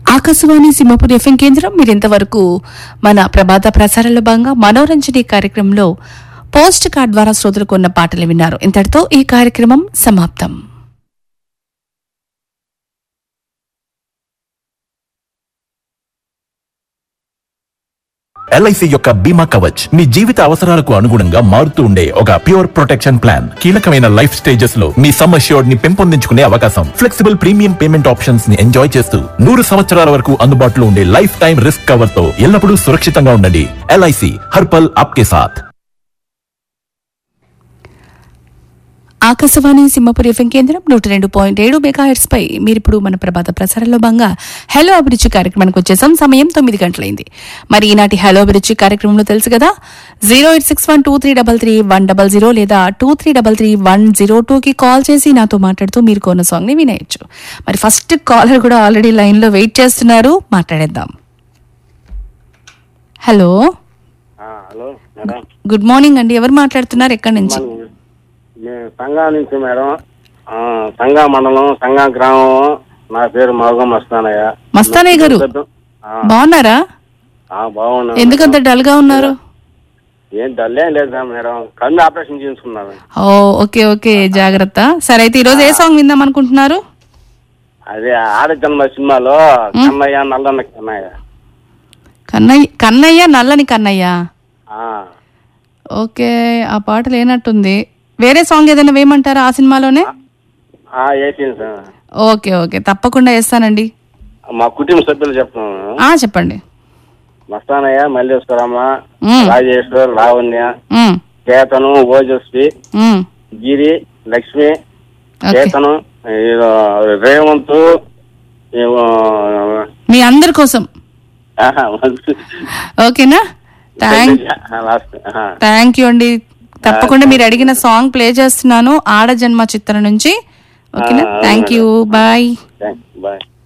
Akashvani Simhapur FM కేంద్రం మీరు ఇంతవరకు మన ప్రభాత ప్రసారంలో భాగంగా మనోరంజని కార్యక్రమంలో పోస్ట్ కార్డ్ ద్వారా శ్రోతలకు ఉన్న పాటలు విన్నారు ఇంతటితో ఈ కార్యక్రమం సమాప్తం ఎల్ఐసి యొక్క బీమా కవచ్ మీ జీవిత అవసరాలకు అనుగుణంగా మారుతూ ఉండే ఒక ప్యూర్ ప్రొటెక్షన్ ప్లాన్ కీలకమైన లైఫ్ స్టేజెస్ లో మీ సమ్ అష్యూర్డ్ ని పెంపొందించుకునే అవకాశం ఫ్లెక్సిబుల్ ప్రీమియం పేమెంట్ ఆప్షన్స్ ని ఎంజాయ్ చేస్తూ నూరు సంవత్సరాల వరకు అందుబాటులో ఉండే లైఫ్ టైం రిస్క్ కవర్ తో ఎల్లప్పుడూ సురక్షితంగా ఉండండి ఎల్ఐసి హర్పల్ ఆప్కే సాథ్ ఆకాశవాణి సింహపూర్ ఎఫ్ఎం కేంద్రం నూట రెండు పాయింట్ ఏడు మెగాహెట్స్ పై మీరిప్పుడు మన ప్రభాత ప్రసారంలో భాగంగా హలో అభిరుచి కార్యక్రమానికి వచ్చేసాం సమయం తొమ్మిది గంటలైంది మరి ఈనాటి హలో అభిరుచి కార్యక్రమంలో తెలుసు కదా zero eight six one two three double three one double zero లేదా two three double three one zero టూకి కాల్ చేసి నాతో మాట్లాడుతూ మీరు కొన్న సాంగ్ ని వినేయచ్చు మరి ఫస్ట్ కాలర్ కూడా ఆల్రెడీ లైన్ లో వెయిట్ చేస్తున్నారు మాట్లాడేద్దాం హలో ఆ, హలో మేడం గుడ్ మార్నింగ్ అండి ఎవరు మాట్లాడుతున్నారు ఎక్కడి నుంచి మేము సంగా నుంచి మేడం ఆ, సంగా మండలం సంగా గ్రామం నా పేరు మోగం మస్తానయ్య మస్తానయ్య గారు ఆ, బాగున్నారా ఆ, బాగున్నా ఎందుకంత డల్ గా ఉన్నారు ఏం డల్లేం లేదా మేడం కన్ను ఆపరేషన్ చేసుకున్నాను ఓ ఓకే ఓకే జాగ్రత్త సరే అయితే ఈరోజు ఏ సాంగ్ విందాం అనుకుంటున్నారు అదే ఆడ జన్మ సినిమాలో కన్నయ్య నల్లన్న కన్నయ్య కన్నయ్య కన్నయ్య నల్లని కన్నయ్య ఆ, ఓకే ఆ పాట లేనట్టుంది వేరే సాంగ్ ఏదైనా వేయమంటారా ఆ సినిమాలోనే ఆ, వేసింది సార్ ఓకే ఓకే తప్పకుండా వేస్తానండి మా కుటుంబ సభ్యులు చెప్తున్నాను ఆ చెప్పండి మస్తానయ్య మల్లేశ్వరమ్మ మ్. రాజేశ్వర్ లావణ్య ఉమ్, చేతను ఓజస్వి ఉమ్, గిరి లక్ష్మి ఓకే చేతను ఇదో రేవంత్ ఏవో, మీ అందరి కోసం ఆహా, ఓకేనా థ్యాంక్ లాస్ట్, ఆహా. థ్యాంక్ యూ అండి తప్పకుండా మీరు అడిగిన సాంగ్ ప్లే చేస్తున్నాను ఆడ జన్మ చిత్రం నుంచి ఓకేనా ఆ, thank you bye thanks, bye